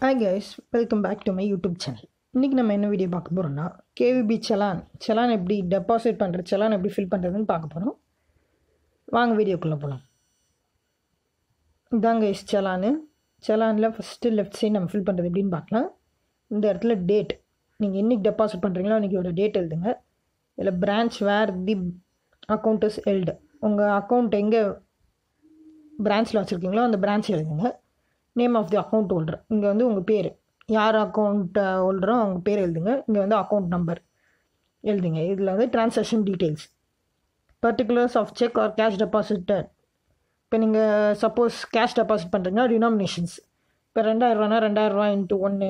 hi guys welcome back to my YouTube channel இன்றைக்கி நம்ம என்ன வீடியோ பார்க்க போகிறோம்னா கேவிபி செலான் செலான் எப்படி டெபாசிட் பண்ணுறது செலான் எப்படி ஃபில் பண்ணுறதுன்னு பார்க்க போகிறோம் வாங்க வீடியோக்குள்ளே போகலாம் இதாங்க கைஸ் செலானு செலானில் ஃபஸ்ட்டு லெஃப்ட் சைடு நம்ம ஃபில் பண்ணுறது எப்படின்னு பார்க்கலாம் இந்த இடத்துல டேட் நீங்கள் என்றைக்கு டெபாசிட் பண்ணுறீங்களோ அன்றைக்கியோட டேட் எழுதுங்க இதில் branch where the account is held உங்கள் அக்கௌண்ட் எங்கே பிரான்ச்சில் வச்சுருக்கீங்களோ அந்த பிரான்ச் எழுதுங்க name of the account holder இங்கே வந்து உங்கள் பேர் யார் அக்கௌண்ட் ஹோல்டரோ அவங்க பேர் எழுதுங்க இங்கே வந்து அக்கௌண்ட் நம்பர் எழுதுங்க இதில் வந்து transaction details particulars of cheque or cash deposited இப்போ நீங்கள் சப்போஸ் கேஷ் டெபாசிட் பண்ணுறீங்கன்னா டினாமினேஷன்ஸ் இப்போ ரெண்டாயிரரூவானா ரெண்டாயிரரூவா இன்ட்டு ஒன்று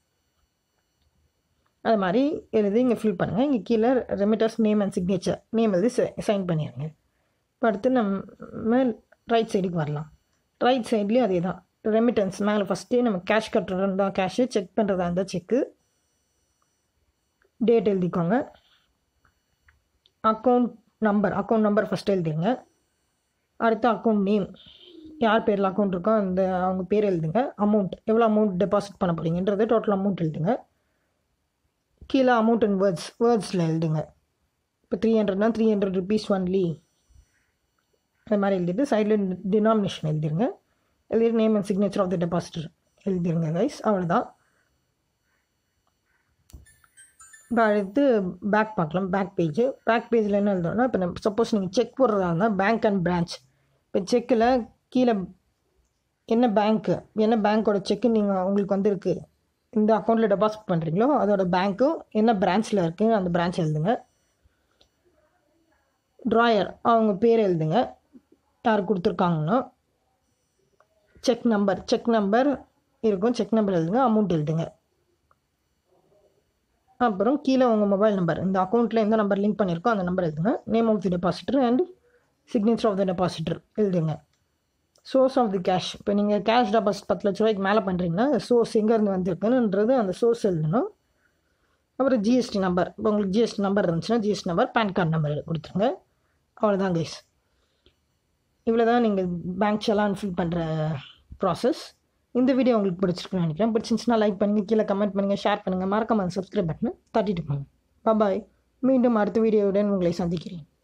அது மாதிரி எழுதி இங்கே ஃபில் பண்ணுங்கள் இங்கே கீழே remitter's name and signature name எழுதி சைன் பண்ணிடுங்க இப்போ அடுத்து நம்ம ரைட் சைடுக்கு வரலாம் ரைட் சைட்லேயும் அதே தான் ரெமிட்டன்ஸ் மேலே ஃபஸ்ட்டே நம்ம கேஷ் கட்டுறதா இருந்தால் கேஷு செக் பண்ணுறதா இருந்தால் செக்கு டேட் எழுதிக்கோங்க account number account number first எழுதிங்க அடுத்து அக்கௌண்ட் நேம் யார் பேரில் அக்கௌண்ட் இருக்கோ அந்த அவங்க பேர் எழுதுங்க அமௌண்ட் எவ்வளோ அமௌண்ட் டெபாசிட் பண்ண போகிறீங்கன்றது டோட்டல் அமௌண்ட் எழுதுங்க கீழே அமௌண்ட் அண்ட் வேர்ட்ஸ் வேர்ட்ஸில் எழுதுங்க இப்போ த்ரீ ஹண்ட்ரட்னா த்ரீ ஹண்ட்ரட் ருபீஸ் ஒன்லி அது மாதிரி எழுதிட்டு சைடில் டினாமினேஷன் எழுதிருங்க எழுதிட்டு name and signature of the depositor எழுதிருங்க கைஸ் அவ்வளோதான் இப்போ அடுத்து பேக் பார்க்கலாம் பேக் பேஜ் பேக் பேஜில் என்ன எழுதணும்னா இப்போ நம்ம சப்போஸ் நீங்கள் செக் போடுறதா இருந்தால் பேங்க் அண்ட் பிரான்ச் இப்போ செக்கில் கீழே என்ன பேங்க்கு என்ன பேங்க்கோட செக்கு நீங்கள் உங்களுக்கு வந்திருக்கு இந்த அக்கௌண்ட்டில் டெபாசிட் பண்ணுறீங்களோ அதோட பேங்க்கும் என்ன பிரான்ச்சில் இருக்குது அந்த பிரான்ச் எழுதுங்க ட்ராயர் அவங்க பேர் எழுதுங்க யார் கொடுத்துருக்காங்கன்னா செக் நம்பர் செக் நம்பர் இருக்கும் செக் நம்பர் எழுதுங்க அமௌண்ட் எழுதுங்க அப்புறம் கீழே உங்கள் மொபைல் நம்பர் இந்த அக்கௌண்ட்டில் எந்த நம்பர் லிங்க் பண்ணியிருக்கோ அந்த நம்பர் எழுதுங்க name of the depositor and signature of the depositor எழுதுங்க சோர்ஸ் ஆஃப் தி கேஷ் இப்போ நீங்கள் கேஷ் டெபாசிட் பத்து லட்ச ரூபாய்க்கு மேலே பண்ணுறீங்கன்னா சோர்ஸ் எங்கேருந்து வந்திருக்குன்றது அந்த சோர்ஸ் எழுதணும் அப்புறம் ஜிஎஸ்டி நம்பர் இப்போ உங்களுக்கு ஜிஎஸ்டி நம்பர் இருந்துச்சுன்னா GST number PAN card number கொடுத்துருங்க அவ்வளோதான் கைஸ் இவ்வளோ தான் நீங்கள் பேங்க் செலான் ஃபில் பண்ணுற ப்ராசஸ் இந்த வீடியோ உங்களுக்கு பிடிச்சிருக்குன்னு நினைக்கிறேன் பிடிச்சிருந்துச்சுன்னா லைக் பண்ணுங்கள் கீழே கமெண்ட் பண்ணுங்கள் ஷேர் பண்ணுங்கள் மறக்காம சப்ஸ்கிரைப் பட்டனை தட்டிட்டு போங்க பாய் மீண்டும் அடுத்த வீடியோவுடன் உங்களை சந்திக்கிறேன்